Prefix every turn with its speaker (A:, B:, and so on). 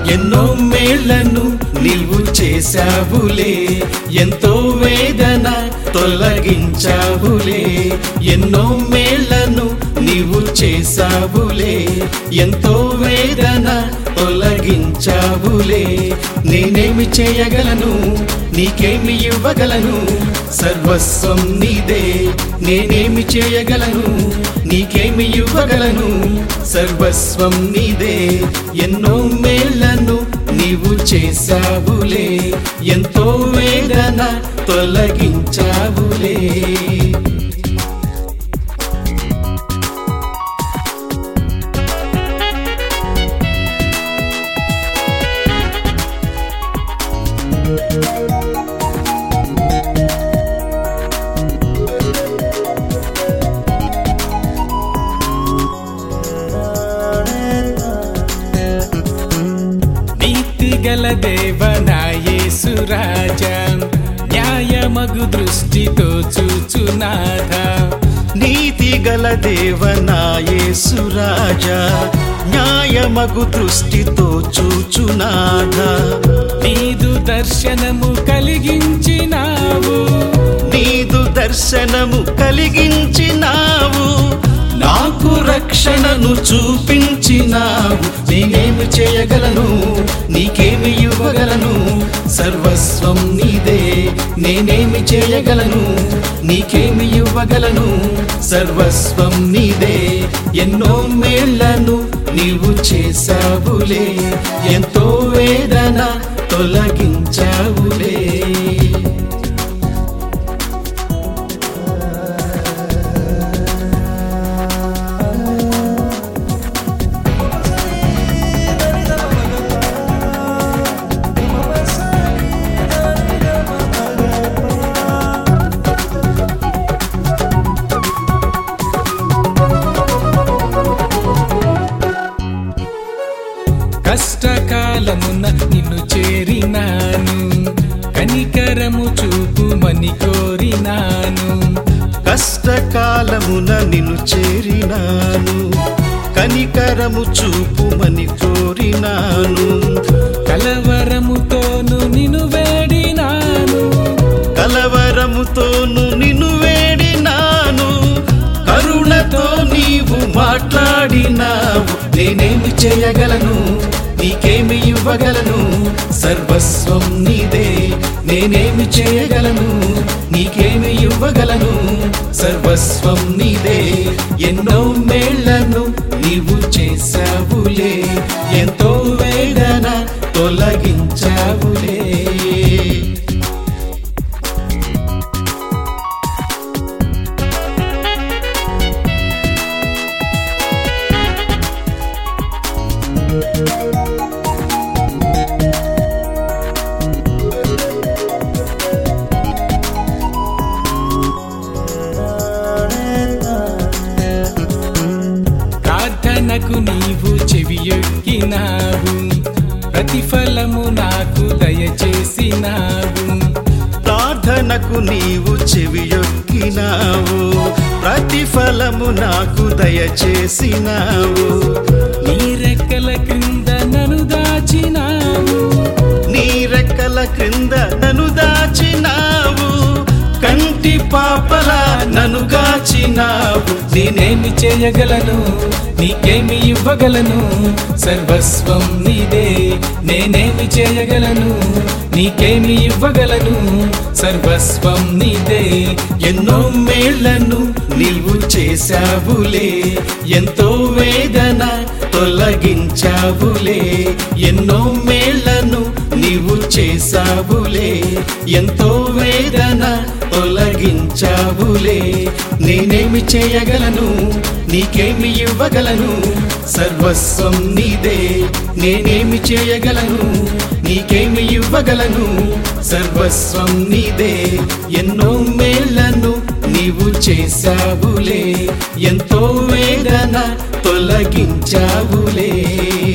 A: ఎన్నో మేళ్లను నీవు చేశావులే ఎంతో వేదన తొలగించావులే ఎన్నో మేళ్లను నీవు చేశావులే ఎంతో వేదన తొలగించావులే నేనేమి చేయగలను నీకేమి ఇవ్వగలను సర్వస్వం నీదే నేనేమి చేయగలను నీకేమి ఇవ్వగలను సర్వస్వం నీదే ఎన్నో మేళ్లను నీవు చేశావులే ఎంతో వేదన తొలగించావులే
B: నీతి గల దేవనాయేసు రాజా న్యాయమగు దృష్టితో చూచునాథ
A: నీతి గల దేవనాయేసురాజా న్యాయమగు దృష్టితో చూచునాథా
B: నీదు దర్శనము కలిగించినావు
A: నీదు దర్శనము కలిగించినావు నాకు రక్షణను చూపించినావు నేనేమి చేయగలను నీకేమి ఇవ్వగలను సర్వస్వం నీదే నేనేమి చేయగలను నీకేమి ఇవ్వగలను సర్వస్వం నీదే ఎన్నో మేళ్లను నీవు చేసావులే ఎంతో వేదన తొలగించావులే
B: కష్టకాలమున నిన్ను చేరినాను కనికరము చూపుమని కోరినాను
A: కష్టకాలమున నిన్ను చేరినాను కనికరము చూపుమని కోరినాను
B: కలవరముతోను నిన్ను వేడినాను
A: కలవరముతోను నిన్ను వేడినాను కరుణతో నీవు మాట్లాడినావు నేనేమి చేయగలను నీకేమి ఇవ్వగలను సర్వస్వం నీదే నేనేమి చేయగలను నీకేమి ఇవ్వగలను సర్వస్వం నీదే ఎన్నో మేళ్లను నీవు చేసావులే ఎంతో వేదన తొలగించావులే
B: ప్రార్థనకు నీవు చెవియొక్కినావు ప్రతిఫలము నాకు దయచేసినావు
A: ప్రార్థనకు నీవు చెవియొక్కినావు ప్రతిఫలము నాకు దయచేసినావు
B: నీ రెక్కల క్రింద నన్ను దాచినావు
A: నీ రెక్కల క్రింద నన్ను దాచినావు కంటి పాపలా నన్ను గాచినావు
B: నేనేమి చేయగలను నీకేమి ఇవ్వగలను సర్వస్వం నీదే నేనేమి చేయగలను నీకేమి ఇవ్వగలను సర్వస్వం నీదే
A: ఎన్నో మేళ్లను నీవు చేశావులే ఎంతో వేదన తొలగించావులే ఎన్నో మేళ్లను నీవు చేశావులే ఎంతో వేదన తొలగించావులే నేనేమి చేయగలను నీకేమి ఇవ్వగలను సర్వస్వం నీదే నేనేమి చేయగలను నీకేమి ఇవ్వగలను సర్వస్వం నీదే ఎన్నో మేళ్లను నీవు చేశావులే ఎంతో వేదన తొలగించావులే